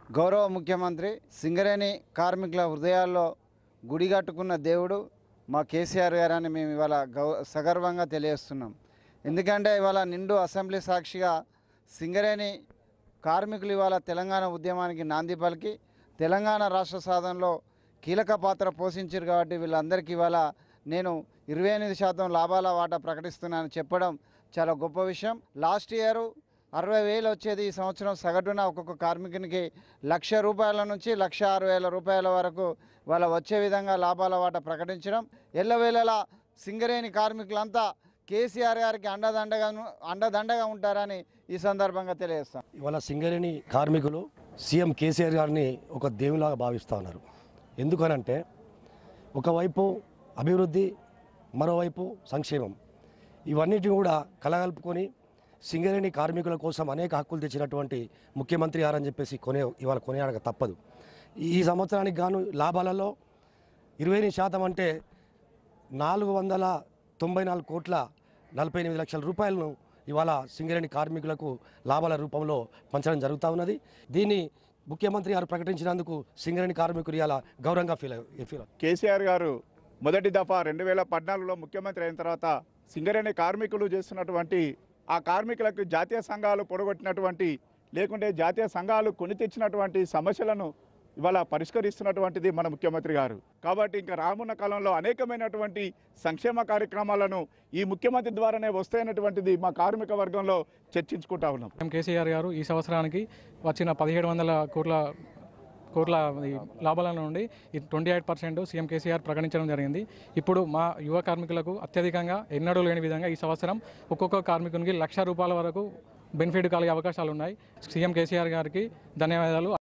గౌరవ ముఖ్యమంత్రి సింగరేణి కార్మికుల హృదయాల్లో గుడిగట్టుకున్న దేవుడు మా కేసీఆర్ గారని మేము ఇవాళ గౌ సగర్వంగా తెలియజేస్తున్నాం ఎందుకంటే ఇవాళ నిండు అసెంబ్లీ సాక్షిగా సింగరేణి కార్మికులు ఇవాళ తెలంగాణ ఉద్యమానికి నాంది పలికి తెలంగాణ రాష్ట్ర సాధనలో కీలక పాత్ర పోషించారు కాబట్టి వీళ్ళందరికీ ఇవాళ నేను ఇరవై ఎనిమిది శాతం లాభాల వాటా ప్రకటిస్తున్నానని చెప్పడం చాలా గొప్ప విషయం లాస్ట్ ఇయర్ అరవై వేలు వచ్చేది ఈ సంవత్సరం సగటున ఒక్కొక్క కార్మికునికి లక్ష రూపాయల నుంచి లక్ష ఆరు వేల రూపాయల వరకు వాళ్ళ వచ్చే విధంగా లాభాల వాటా ప్రకటించడం ఎల్లవేళలా సింగరేణి కార్మికులంతా కేసీఆర్ గారికి అండదండగా అండదండగా ఉంటారని ఈ సందర్భంగా తెలియజేస్తాం ఇవాళ సింగరేణి కార్మికులు సీఎం కేసీఆర్ గారిని ఒక దేవులాగా భావిస్తూ ఉన్నారు ఎందుకనంటే ఒకవైపు అభివృద్ధి మరోవైపు సంక్షేమం ఇవన్నిటిని కూడా కలగలుపుకొని సింగరేణి కార్మికుల కోసం అనేక హక్కులు తెచ్చినటువంటి ముఖ్యమంత్రి గారని చెప్పేసి కొనే ఇవాళ కొనేయడక తప్పదు ఈ సంవత్సరానికి గాను లాభాలలో ఇరవై ఎనిమిది శాతం అంటే నాలుగు వందల తొంభై నాలుగు కోట్ల నలభై ఎనిమిది లక్షల రూపాయలను ఇవాళ సింగరేణి కార్మికులకు లాభాల రూపంలో పంచడం జరుగుతూ ఉన్నది దీన్ని ముఖ్యమంత్రి గారు ప్రకటించినందుకు సింగరేణి కార్మికులు ఇలా గౌరవంగా ఫీల్ అయ్య- ఫీల్ అవుతారు. కేసీఆర్ గారు మొదటి దఫా రెండు వేల పద్నాలుగులో ముఖ్యమంత్రి అయిన తర్వాత సింగరేణి కార్మికులు చేస్తున్నటువంటి ఆ కార్మికులకు జాతీయ సంఘాలు పొడగొట్టినటువంటి లేకుంటే జాతీయ సంఘాలు కొని తెచ్చినటువంటి సమస్యలను ఇవాళ పరిష్కరిస్తున్నటువంటిది మన ముఖ్యమంత్రి గారు కాబట్టి ఇంకా రానున్న కాలంలో అనేకమైనటువంటి సంక్షేమ కార్యక్రమాలను ఈ ముఖ్యమంత్రి ద్వారానే వస్తాయన్నటువంటిది మా కార్మిక వర్గంలో చర్చించుకుంటా ఉన్నాం సీఎం కేసీఆర్ గారు ఈ సంవత్సరానికి వచ్చిన పదిహేడు వందల కోట్ల కోట్ల ఈ లాభాల నుండి twenty eight percent CM KCR ప్రకటించడం జరిగింది ఇప్పుడు మా యువ కార్మికులకు అత్యధికంగా ఎన్నడూ లేని విధంగా ఈ సంవత్సరం ఒక్కొక్క కార్మికునికి లక్ష రూపాయల వరకు బెనిఫిట్ కలిగే అవకాశాలు ఉన్నాయి సీఎం కేసీఆర్ గారికి ధన్యవాదాలు